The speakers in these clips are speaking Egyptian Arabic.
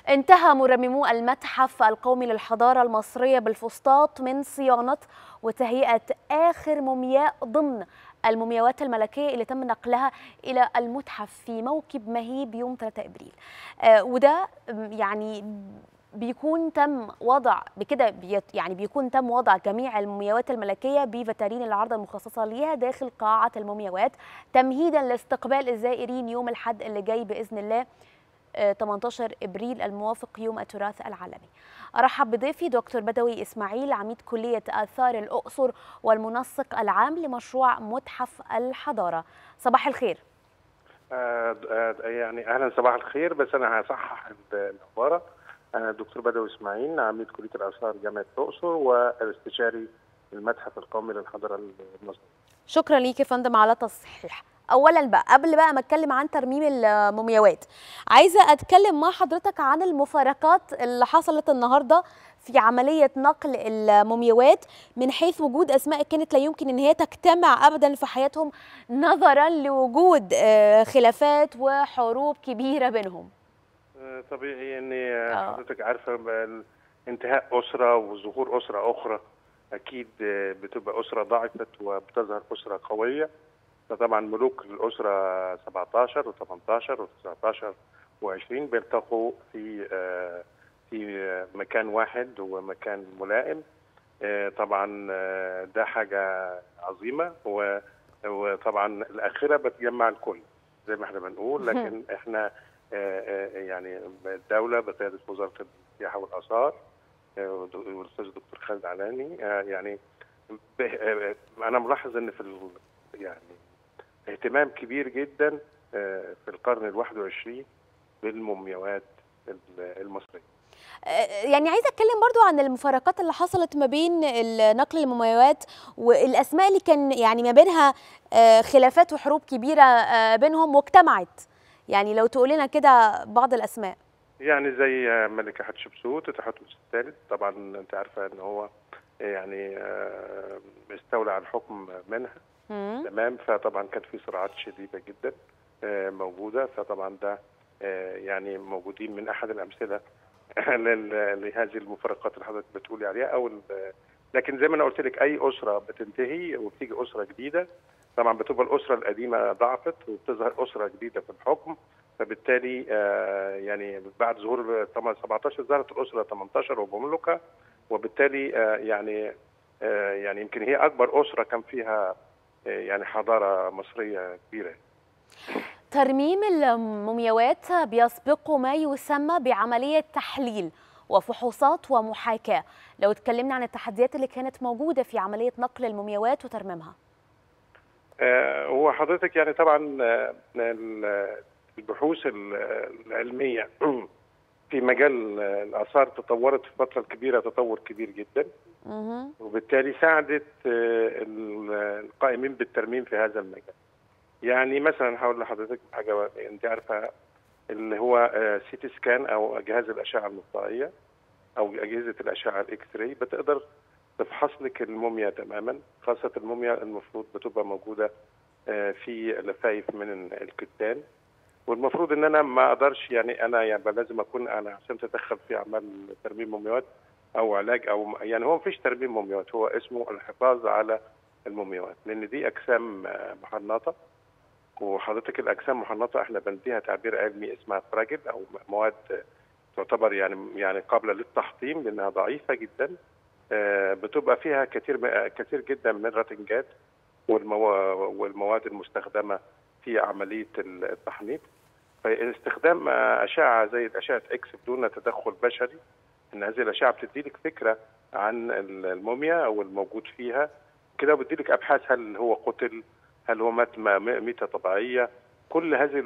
انتهى مرممو المتحف القومي للحضارة المصرية بالفسطاط من صيانة وتهيئة آخر مومياء ضمن المومياوات الملكية اللي تم نقلها إلى المتحف في موكب مهيب يوم 3 إبريل آه وده يعني بيكون تم وضع بكده بيت يعني بيكون تم وضع جميع المومياوات الملكيه بفترين العرض المخصصه ليها داخل قاعه المومياوات تمهيدا لاستقبال الزائرين يوم الاحد اللي جاي باذن الله 18 ابريل الموافق يوم التراث العالمي. ارحب بضيفي دكتور بدوي اسماعيل عميد كليه اثار الاقصر والمنسق العام لمشروع متحف الحضاره. صباح الخير. آه يعني اهلا صباح الخير بس انا هصحح العباره انا الدكتور بدوي اسماعيل عميد كليه الاثار جامعه الاقصر واستشاري المتحف القومي للحضاره المصريه. شكرا ليك يا فندم على تصحيح. اولا بقى قبل بقى ما اتكلم عن ترميم المومياوات عايزه اتكلم مع حضرتك عن المفارقات اللي حصلت النهارده في عمليه نقل المومياوات من حيث وجود اسماء كانت لا يمكن ان هي تجتمع ابدا في حياتهم نظرا لوجود خلافات وحروب كبيره بينهم طبيعي ان حضرتك عارفه انتهاء اسره وظهور اسره اخرى اكيد بتبقى اسره ضعفت وبتظهر اسره قويه فطبعا ملوك الاسره 17 و18 و19 و20 بيلتقوا في في مكان واحد ومكان ملائم طبعا ده حاجه عظيمه وطبعا الاخره بتجمع الكل زي ما احنا بنقول لكن احنا يعني الدوله بقياده وزاره السياحه والاثار والاستاذ الدكتور خالد علاني يعني انا ملاحظ ان في يعني اهتمام كبير جدا في القرن الواحد وعشرين بالمومياوات المصريه يعني عايزه اتكلم برضو عن المفارقات اللي حصلت ما بين نقل المومياوات والاسماء اللي كان يعني ما بينها خلافات وحروب كبيره بينهم واجتمعت يعني لو تقول لنا كده بعض الاسماء يعني زي ملكه حتشبسوت تحتمس الثالث طبعا انت عارفه ان هو يعني استولى على الحكم منها مم. تمام فطبعا كان في صراعات شديده جدا موجوده فطبعا ده يعني موجودين من احد الامثله لهذه المفارقات اللي حضرتك بتقولي عليها او لكن زي ما انا قلت لك اي اسره بتنتهي وبتيجي اسره جديده طبعا بتبقى الاسره القديمه ضعفت وبتظهر اسره جديده في الحكم فبالتالي آه يعني بعد ظهور 17 ظهرت الاسره 18 وبملكها وبالتالي آه يعني آه يعني يمكن هي اكبر اسره كان فيها يعني حضاره مصريه كبيره ترميم المومياوات بيسبقه ما يسمى بعمليه تحليل وفحوصات ومحاكاه لو اتكلمنا عن التحديات اللي كانت موجوده في عمليه نقل المومياوات وترميمها هو حضرتك يعني طبعا البحوث العلميه في مجال الاثار تطورت في فتره كبيره تطور كبير جدا وبالتالي ساعدت القائمين بالترميم في هذا المجال يعني مثلا هقول لحضرتك حاجه انت عارفه اللي هو سيتي سكان او جهاز الاشعه المقطعيه او اجهزه الاشعه الاكس راي بتقدر تفحص لك الموميا تماما خاصه الموميا المفروض بتبقى موجوده في لفايف من الكتان والمفروض ان انا ما اقدرش يعني انا يعني لازم اكون انا عشان اتدخل في اعمال ترميم مومياوات او علاج او يعني هو مفيش ترميم مومياوات هو اسمه الحفاظ على المومياوات لان دي اجسام محنطه وحضرتك الاجسام محنطه احنا بنديها تعبير علمي اسمها فراجل او مواد تعتبر يعني يعني قابله للتحطيم لانها ضعيفه جدا بتبقى فيها كثير كثير جدا من الراتنجات والمواد المستخدمه في عمليه التحنيط فاستخدام اشعه زي اشعه اكس بدون تدخل بشري ان هذه الاشعه بتدي لك فكره عن الموميا او الموجود فيها كده وبتدي لك ابحاث هل هو قتل هل هو مات ميته طبيعيه كل هذه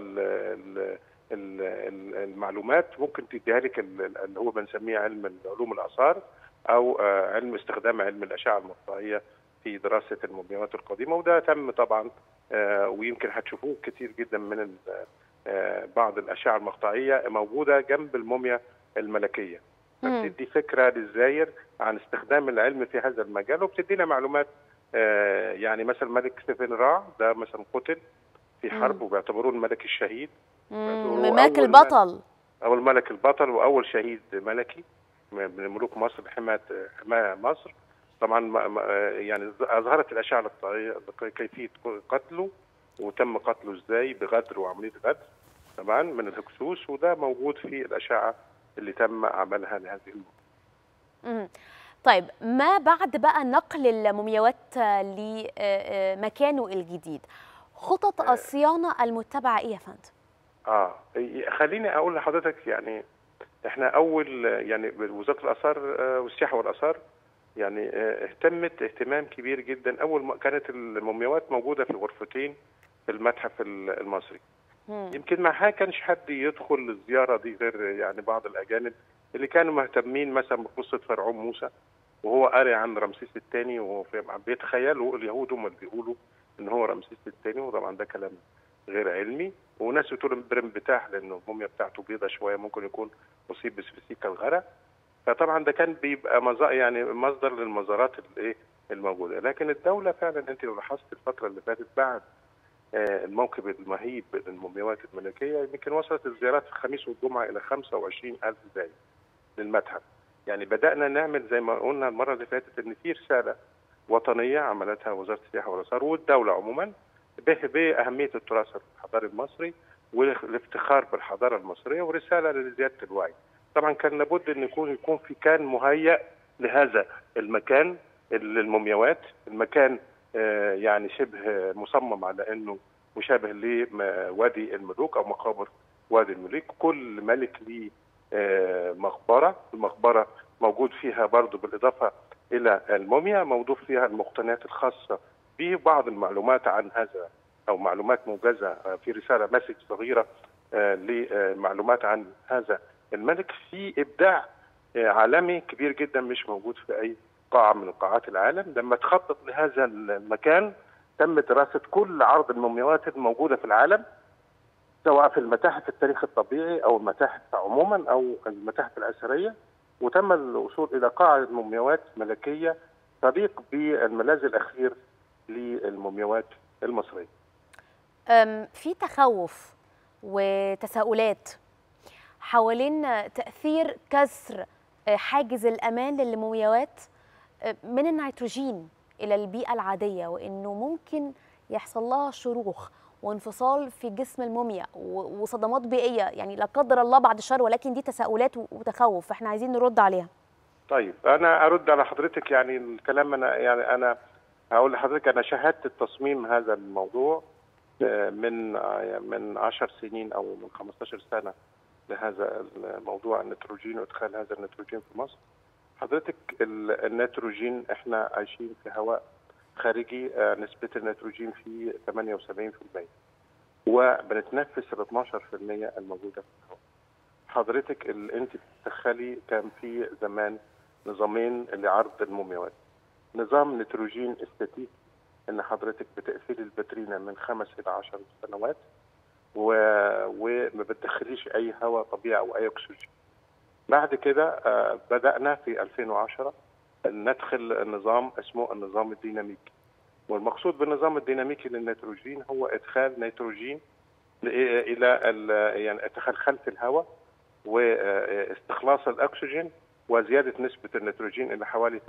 المعلومات ممكن تديها لك اللي هو بنسميه علم علوم الاثار او علم استخدام علم الاشعه المقطعيه في دراسه المومياوات القديمه وده تم طبعا ويمكن هتشوفوه كتير جدا من بعض الاشعه المقطعيه موجوده جنب الموميا الملكيه بتدي فكره للزاير عن استخدام العلم في هذا المجال وبتدينا معلومات يعني مثلا ملك ستيفن راع ده مثلا قتل في حرب وبيعتبروه الملك الشهيد الملك البطل او الملك البطل واول شهيد ملكي من ملوك مصر حمايه حمايه مصر طبعا يعني اظهرت الاشعه الاقطاعيه كيفيه قتله وتم قتله ازاي بغدر وعمليه غدر طبعا من الهكسوس وده موجود في الاشعه اللي تم عملها لهذه الموضوع. طيب ما بعد بقى نقل المومياوات لمكانه الجديد خطط الصيانه المتبعه ايه يا فندم؟ اه خليني اقول لحضرتك يعني احنا اول يعني وزاره الاثار والسياحه والاثار يعني اهتمت اهتمام كبير جدا اول ما كانت المومياوات موجوده في غرفتين في المتحف المصري مم. يمكن ما كانش حد يدخل الزياره دي غير يعني بعض الاجانب اللي كانوا مهتمين مثلا بقصه فرعون موسى وهو قاري عن رمسيس الثاني وهو بيتخيلوا اليهود هم اللي بيقولوا ان هو رمسيس الثاني وطبعا ده كلام غير علمي وناس بتقول برم بتاح لانه الموميا بتاعته بيضه شويه ممكن يكون اصيب بسبسيكا الغرق فطبعا ده كان بيبقى مزا يعني مصدر للمزارات الايه الموجوده لكن الدوله فعلا انت لو لاحظت الفتره اللي فاتت بعد الموكب المهيب للمومياوات الملكيه يمكن وصلت الزيارات في الخميس والجمعه الى 25000 زائر للمتحف يعني بدانا نعمل زي ما قلنا المره اللي فاتت ان في رساله وطنيه عملتها وزاره السياحه والاثار والدوله عموما باهميه التراث الحضاري المصري والافتخار بالحضاره المصريه ورساله لزياده الوعي. طبعا كان لابد ان يكون يكون في كان مهيأ لهذا المكان المومياوات، المكان آه يعني شبه مصمم على انه مشابه لوادي الملوك او مقابر وادي الملوك، كل ملك ليه آه مقبره، المقبره موجود فيها برضه بالاضافه الى الموميا موجود فيها المقتنيات الخاصه به بعض المعلومات عن هذا او معلومات موجزه في رساله مسج صغيره لمعلومات عن هذا الملك في ابداع عالمي كبير جدا مش موجود في اي قاعه من قاعات العالم لما تخطط لهذا المكان تم دراسه كل عرض المومياوات الموجوده في العالم سواء في المتاحف التاريخ الطبيعي او المتاحف عموما او المتاحف الاثريه وتم الوصول الى قاعه مومياوات ملكيه تليق بالملاذ الاخير للمومياوات المصريه. في تخوف وتساؤلات حوالين تاثير كسر حاجز الامان للمومياوات من النيتروجين الى البيئه العاديه وانه ممكن يحصل لها شروخ وانفصال في جسم الموميا وصدمات بيئيه يعني لا قدر الله بعد الشر ولكن دي تساؤلات وتخوف فاحنا عايزين نرد عليها. طيب انا ارد على حضرتك يعني الكلام انا يعني انا هقول لحضرتك انا شاهدت التصميم هذا الموضوع من من 10 سنين او من 15 سنه لهذا الموضوع النيتروجين وادخال هذا النيتروجين في مصر. حضرتك النيتروجين احنا عايشين في هواء خارجي نسبة النيتروجين فيه 78% وبنتنفس ال 12% الموجودة في الهواء. حضرتك اللي انت بتدخلي كان في زمان نظامين لعرض المومياوات. نظام نيتروجين استاتيك ان حضرتك بتقفلي الباترينا من خمس الى 10 سنوات و... وما بتدخليش اي هواء طبيعي او اي اكسجين. بعد كده آه بدانا في 2010 ندخل نظام اسمه النظام الديناميكي والمقصود بالنظام الديناميكي للنيتروجين هو ادخال نيتروجين الى يعني ادخال خلف الهواء واستخلاص الاكسجين وزياده نسبه النيتروجين الى حوالي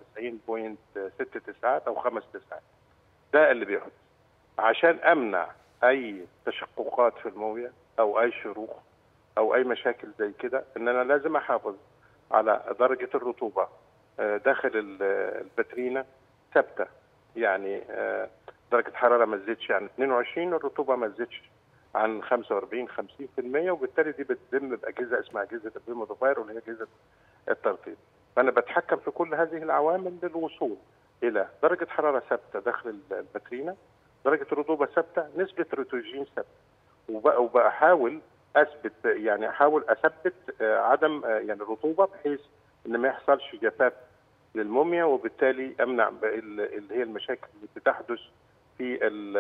99.6 او 5 تسعات ده اللي بيحدث عشان امنع اي تشققات في المويه او اي شروخ او اي مشاكل زي كده ان انا لازم احافظ على درجه الرطوبه داخل الباترينا ثابته يعني درجه الحراره ما تزيدش عن 22 الرطوبه ما تزيدش عن 45 50% وبالتالي دي بتتم باجهزه اسمها اجهزه البيمودوفاير واللي هي اجهزه الترطيب فانا بتحكم في كل هذه العوامل للوصول الى درجه حراره ثابته داخل الباترينا درجه الرطوبه ثابته نسبه النيتروجين ثابته وبحاول اثبت يعني احاول اثبت عدم يعني الرطوبه بحيث ان ما يحصلش جفاف للموميا وبالتالي امنع اللي هي المشاكل اللي بتحدث في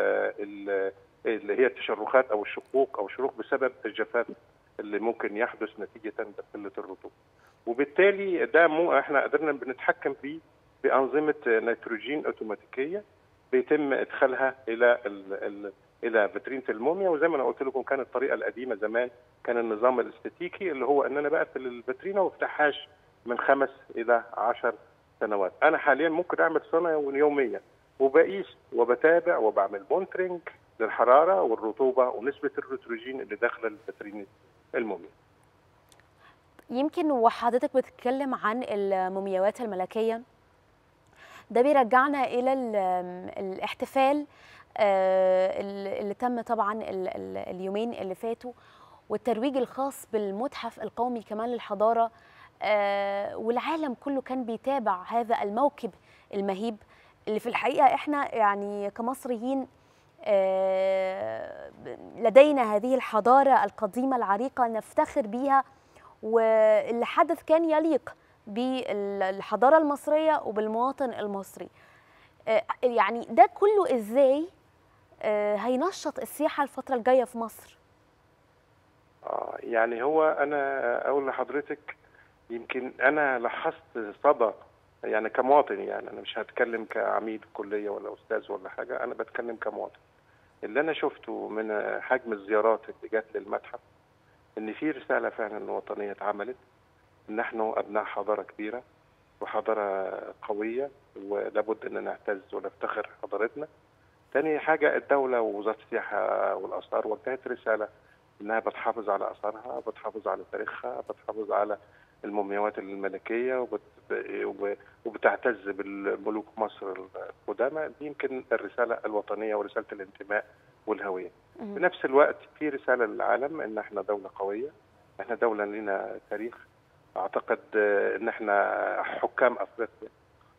اللي هي التشرخات او الشقوق او الشروخ بسبب الجفاف اللي ممكن يحدث نتيجه قله الرطوبه. وبالتالي ده مو احنا قدرنا بنتحكم فيه بانظمه نيتروجين اوتوماتيكيه بيتم ادخالها الى الى فيترينه الموميا وزي ما انا قلت لكم كانت الطريقه القديمه زمان كان النظام الاستاتيكي اللي هو ان انا بقفل الفيترينه وما افتحهاش من خمس الى عشر سنوات انا حاليا ممكن اعمل صنع يوميا وبقيس وبتابع وبعمل مونترنج للحراره والرطوبه ونسبه النيتروجين اللي داخله الفيترينه الموميا يمكن وحضرتك بتتكلم عن المومياوات الملكيه ده بيرجعنا الى الاحتفال اللي تم طبعا اليومين اللي فاتوا والترويج الخاص بالمتحف القومي كمان للحضاره والعالم كله كان بيتابع هذا الموكب المهيب اللي في الحقيقه احنا يعني كمصريين لدينا هذه الحضاره القديمه العريقه نفتخر بيها واللي حدث كان يليق بالحضاره المصريه وبالمواطن المصري يعني ده كله ازاي هينشط السياحه الفتره الجايه في مصر آه يعني هو انا اقول لحضرتك يمكن انا لاحظت صدى يعني كمواطن يعني انا مش هتكلم كعميد كليه ولا استاذ ولا حاجه انا بتكلم كمواطن اللي انا شفته من حجم الزيارات اللي جت للمتحف ان في رساله فعلا وطنيه اتعملت ان نحن ابناء حضاره كبيره وحضاره قويه ولابد ان نعتز ونفتخر حضارتنا. تاني حاجه الدوله ووزاره السياحه والاثار وجهت رساله انها بتحافظ على اثارها، بتحافظ على تاريخها، بتحافظ على المومياوات الملكيه وبت... وبتعتز بالملوك مصر القدامى دي يمكن الرساله الوطنيه ورساله الانتماء والهويه. في نفس الوقت في رساله للعالم ان احنا دوله قويه، احنا دوله لنا تاريخ اعتقد ان احنا حكام افريقيا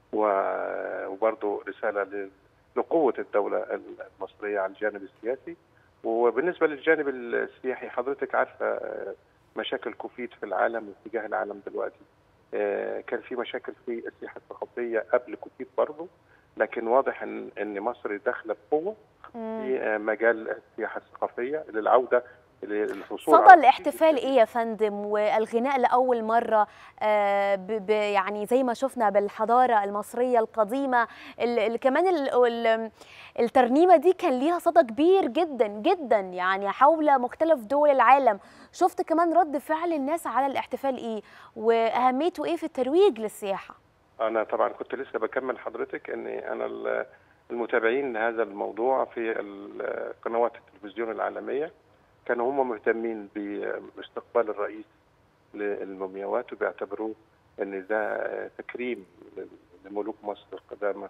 وبرضه رساله لقوه الدوله المصريه على الجانب السياسي وبالنسبه للجانب السياحي حضرتك عارفه مشاكل كوفيد في العالم واتجاه العالم دلوقتي كان في مشاكل في السياحه الثقافيه قبل كوفيد برضه لكن واضح ان ان مصر داخله بقوه في مجال السياحه الثقافيه للعوده صدى الاحتفال ايه يا فندم والغناء لاول مره آه ب ب يعني زي ما شفنا بالحضاره المصريه القديمه اللي كمان ال ال الترنيمه دي كان ليها صدى كبير جدا جدا يعني حول مختلف دول العالم شفت كمان رد فعل الناس على الاحتفال ايه واهميته ايه في الترويج للسياحه انا طبعا كنت لسه بكمل حضرتك ان انا المتابعين لهذا الموضوع في قنوات التلفزيون العالميه كانوا هم مهتمين باستقبال الرئيس للمومياوات وبيعتبروه ان ده تكريم لملوك مصر القدامى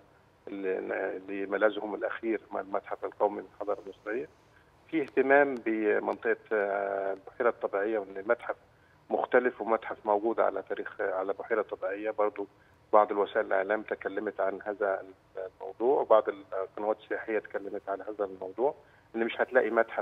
لملاذهم الاخير مع المتحف القومي للحضاره المصريه. في اهتمام بمنطقه البحيره الطبيعيه وان المتحف مختلف ومتحف موجود على تاريخ على بحيره طبيعيه برضو بعض الوسائل الاعلام تكلمت عن هذا الموضوع وبعض القنوات السياحيه تكلمت عن هذا الموضوع ان مش هتلاقي متحف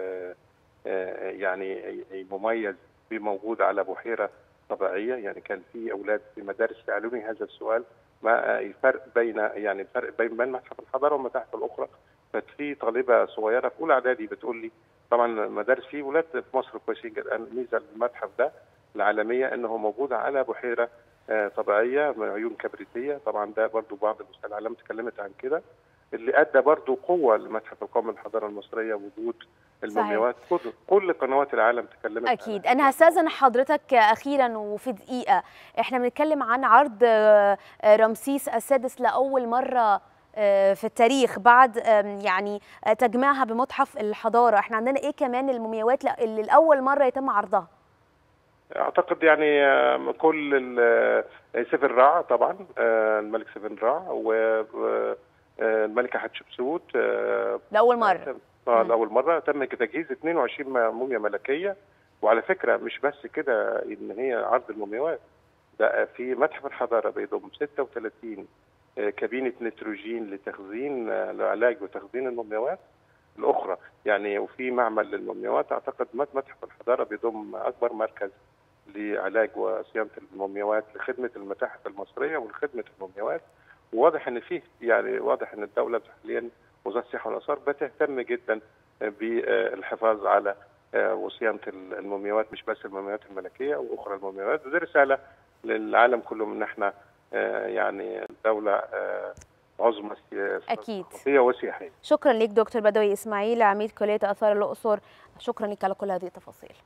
يعني مميز موجود على بحيره طبيعيه يعني كان في اولاد في مدارس سالوني هذا السؤال ما الفرق بين يعني الفرق بين بين متحف الحضاره والمتاحف الاخرى كانت في طالبه صغيره في اولى اعدادي بتقول لي طبعا المدارس في اولاد في مصر كويسين جدا ميزه المتحف ده العالميه انه موجود على بحيره طبيعيه عيون كبريتيه طبعا ده برضو بعض الوسائل الاعلام اتكلمت عن كده اللي ادى برضو قوه لمتحف القومي للحضاره المصريه وجود المومياوات كل كل قنوات العالم تكلمت اكيد انا هستاذن حضرتك اخيرا وفي دقيقه احنا بنتكلم عن عرض رمسيس السادس لاول مره في التاريخ بعد يعني تجميعها بمتحف الحضاره احنا عندنا ايه كمان المومياوات اللي لاول مره يتم عرضها اعتقد يعني كل سيفن رع طبعا الملك سيفن رع والملكه حتشبسوت لاول مره اه لاول مره تم تجهيز 22 موميا ملكيه وعلى فكره مش بس كده ان هي عرض المومياوات ده في متحف الحضاره بيضم 36 كابينه نيتروجين لتخزين العلاج وتخزين المومياوات الاخرى يعني وفي معمل للمومياوات اعتقد متحف الحضاره بيضم اكبر مركز لعلاج وصيانه المومياوات لخدمه المتاحف المصريه ولخدمه المومياوات وواضح ان فيه يعني واضح ان الدوله حاليا وزاره السياحه والاثار بتهتم جدا بالحفاظ على وصيانه المومياوات مش بس المومياوات الملكيه واخرى المومياوات ودي رساله للعالم كله ان احنا يعني دوله عظمى أكيد. ثقافيه وسياحيه شكرا لك دكتور بدوي اسماعيل عميد كليه اثار الاقصر شكرا لك على كل هذه التفاصيل